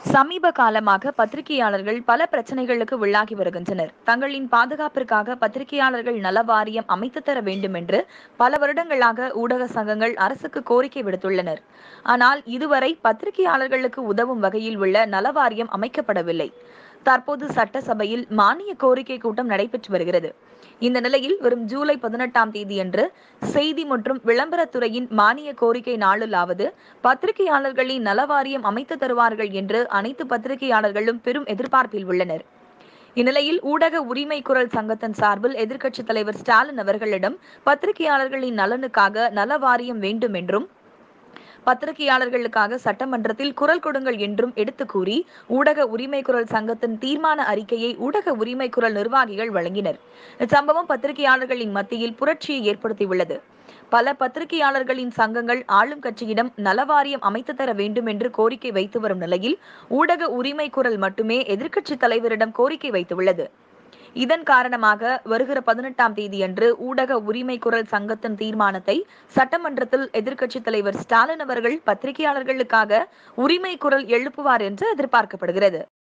சமீப காலமாக பத்திரிகையாளர்கள் பல பிரச்சனைகளுக்கு உள்ளாகி வருகின்றனர் தங்களின் பாதுகாப்பிற்காக பத்திரிகையாளர்கள் நல வாரியம் அமைத்து தர வேண்டும் என்று பல வருடங்களாக ஊடக சங்கங்கள் அரசுக்கு கோரிக்கை விடுத்துள்ளனர் ஆனால் இதுவரை பத்திரிகையாளர்களுக்கு உதவும் வகையில் உள்ள நல வாரியம் அமைக்கப்படவில்லை தற்போது சட்டசபையில் மானிய கோரிக்கை கூட்டம் நடைபெற்று வருகிறது இந்த நிலையில் வரும் ஜூலை பதினெட்டாம் தேதியன்று செய்தி மற்றும் விளம்பரத்துறையின் மானிய கோரிக்கை நாளிலாவது பத்திரிகையாளர்களின் நலவாரியம் அமைத்து தருவார்கள் என்று அனைத்து பத்திரிகையாளர்களும் பெரும் எதிர்பார்ப்பில் உள்ளனர் இந்நிலையில் ஊடக உரிமை குரல் சங்கத்தின் சார்பில் எதிர்க்கட்சித் தலைவர் ஸ்டாலின் அவர்களிடம் பத்திரிகையாளர்களின் நலனுக்காக நல வாரியம் வேண்டும் என்றும் பத்திரிகையாளர்களுக்காக சட்டமன்றத்தில் குரல் கொடுங்கள் என்றும் எடுத்து கூறி ஊடக உரிமை குரல் சங்கத்தின் தீர்மான அறிக்கையை ஊடக உரிமை குரல் நிர்வாகிகள் வழங்கினர் இச்சம்பவம் பத்திரிகையாளர்களின் மத்தியில் புரட்சியை ஏற்படுத்தியுள்ளது பல பத்திரிகையாளர்களின் சங்கங்கள் ஆளும் கட்சியிடம் நலவாரியம் அமைத்து தர வேண்டும் என்று கோரிக்கை வைத்து வரும் நிலையில் ஊடக உரிமை குரல் மட்டுமே எதிர்க்கட்சித் தலைவரிடம் கோரிக்கை வைத்துள்ளது இதன் காரணமாக வருகிற பதினெட்டாம் தேதியன்று ஊடக உரிமை குரல் சங்கத்தின் தீர்மானத்தை சட்டமன்றத்தில் எதிர்க்கட்சித் தலைவர் ஸ்டாலின் அவர்கள் பத்திரிகையாளர்களுக்காக உரிமை குரல் எழுப்புவார் என்று எதிர்பார்க்கப்படுகிறது